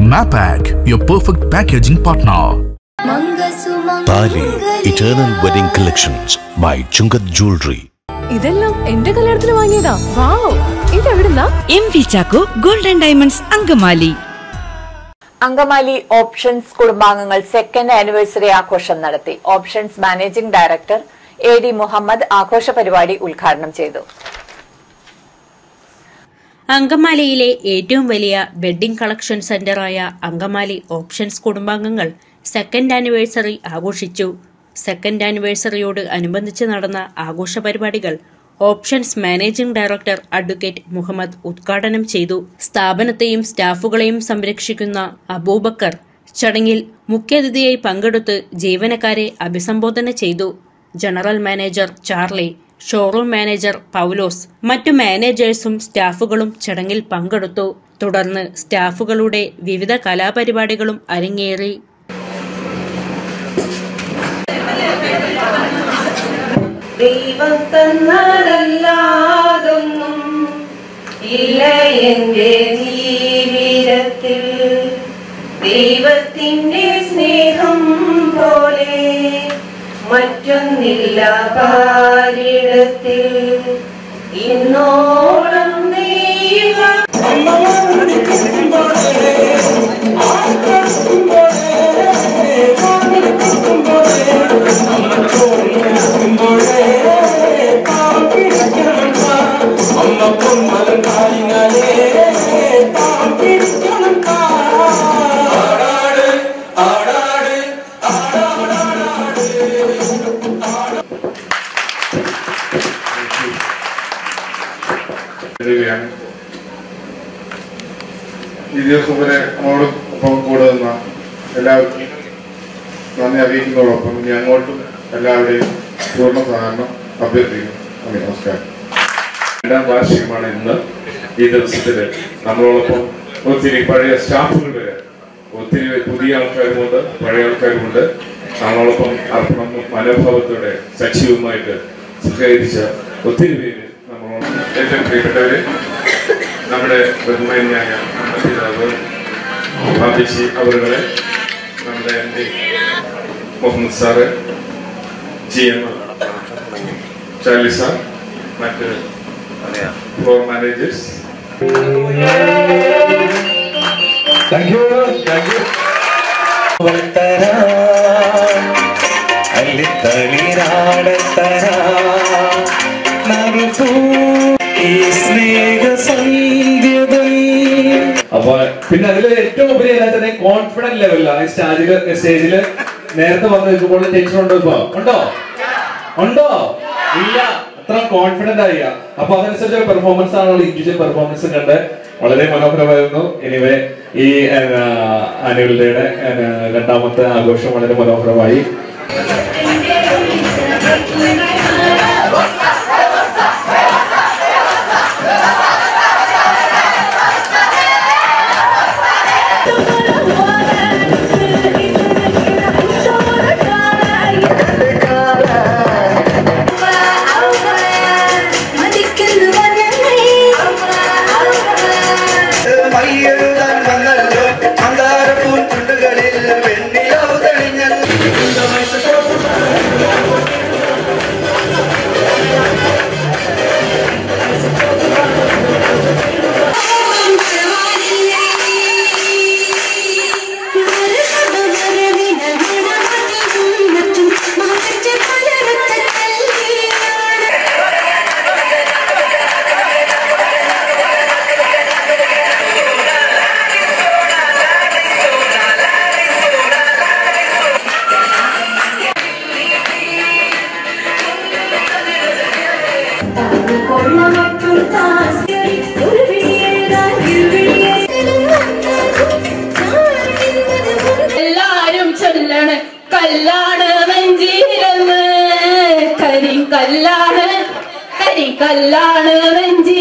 Mapac, your perfect packaging partner. Thali eternal wedding collections by Chungath jewellery ഇതെല്ലാം എന്റെ കല്യാണത്തിന് വാങ്ങിയതാ വാവ് ഇതെവിടുന്നാ M V Chacko golden diamonds Angamaly Angamaly options കുടുംബാംഗങ്ങൾ സെക്കൻഡ് ആനിവേഴ്സറി ആഘോഷം നടത്തി options managing director A D Muhammad ആഘോഷ പരിപാടി ഉദ്ഘാടനം ചെയ്തു അങ്കമാലിയിലെ ഏറ്റവും വലിയ വെഡ്ഡിംഗ് കളക്ഷൻ സെന്ററായ അങ്കമാലി ഓപ്ഷൻസ് കുടുംബാംഗങ്ങൾ സെക്കൻഡ് ആനിവേഴ്സറി ആഘോഷിച്ചു സെക്കൻഡ് ആനിവേഴ്സറിയോട് അനുബന്ധിച്ച് നടന്ന ആഘോഷ പരിപാടികൾ options managing director advocate Muhammad ഉദ്ഘാടനം ചെയ്തു സ്ഥാപനത്തെയും സ്റ്റാഫുകളെയും സംരക്ഷിക്കുന്ന അബൂബക്കർ ചടങ്ങിൽ മുഖ്യാതിഥിയായി പങ്കെടുത്ത് ജീവനക്കാരെ അഭിസംബോധന ചെയ്തു general manager Charlie showroom manager Paulose മറ്റു മാനേജേഴ്സും സ്റ്റാഫുകളും ചടങ്ങിൽ പങ്കെടുത്തു തുടർന്ന് സ്റ്റാഫുകളുടെ വിവിധ കലാപരിപാടികളും അരങ്ങേറി ദൈവം തന്നാലല്ലാതൊന്നും ഇല്ല എന്റെ ജീവിതത്തിൽ ദൈവത്തിന്റെ സ്നേഹം പോലെ മറ്റൊന്നില്ല പാരിടത്തിൽ ഇന്നോളം ദൈവം എഴുതുകയാണ് ഈ ദിവസം വരെ നമ്മളോട് ഒപ്പം കൂടെ നിന്ന എല്ലാവർക്കും നന്ദി അറിയിക്കുന്നതോടൊപ്പം ഇനി അങ്ങോട്ടും എല്ലാവരുടെയും പൂർണ്ണ സഹകരണം അഭ്യർത്ഥിക്കുന്നു നന്ദി നമസ്കാരം രണ്ടാം വാർഷികമാണ് ഇന്ന് ഈ ദിവസത്തില് നമ്മളോടൊപ്പം ഒത്തിരി പഴയ സ്റ്റാഫുകൾ വരെ ഒത്തിരി പുതിയ ആൾക്കാരുമുണ്ട് പഴയ ആൾക്കാരുമുണ്ട് നമ്മളോടൊപ്പം അർപ്പണം മനോഭാവത്തോടെ സജീവമായിട്ട് സഹകരിച്ച ഒത്തിരി പേര് നമ്മളോട് ഏറ്റവും പ്രിയപ്പെട്ടവര് നമ്മുടെ ബഹുമാന്യായ പിതാവ് ബാബിജി അവരുകളെ നമ്മുടെ M D Muhammad sir G M Charlie sir മറ്റ് floor managers thank you thank you അല്ലിത്തളിരാടത്തര ഈ സ്നേഹ സന്ധ്യതം അപ്പൊ പിന്നെ അതിൽ ഏറ്റവും ഉപരി അതിനകത്ത് കോൺഫിഡന്റ് ലെവലിലാണ് സ്റ്റേജില് സ്റ്റേജില് നേരത്തെ വന്ന് നിൽക്കുമ്പോൾ ടെൻഷൻ ഉണ്ടോ ഇപ്പൊ ഉണ്ടോ ഉണ്ടോ ഇല്ല അത്ര കോൺഫിഡന്റ് ആയി അപ്പൊ അതനുസരിച്ച് പെർഫോമൻസ് ആണുള്ള ഇൻഡിവിജ്വൽ പെർഫോമൻസ് കണ്ട് വളരെ മനോഹരമായിരുന്നു എനിവേ ഈ ആനുവൽ ഡേയുടെ രണ്ടാമത്തെ ആഘോഷം വളരെ മനോഹരമായി മയ്യെഴുതാൻ വന്നല്ലോ അങ്കാരപ്പൂൻ ചുണ്ടുകളിൽ വെണ്ണിലാവ് തെളിഞ്ഞല്ലോ എല്ലാരും ചൊല്ലാണ് കല്ലാണ് നെഞ്ചിലെന്ന് കരിങ്കല്ലാണ് കരിങ്കല്ലാണ് നെഞ്ചി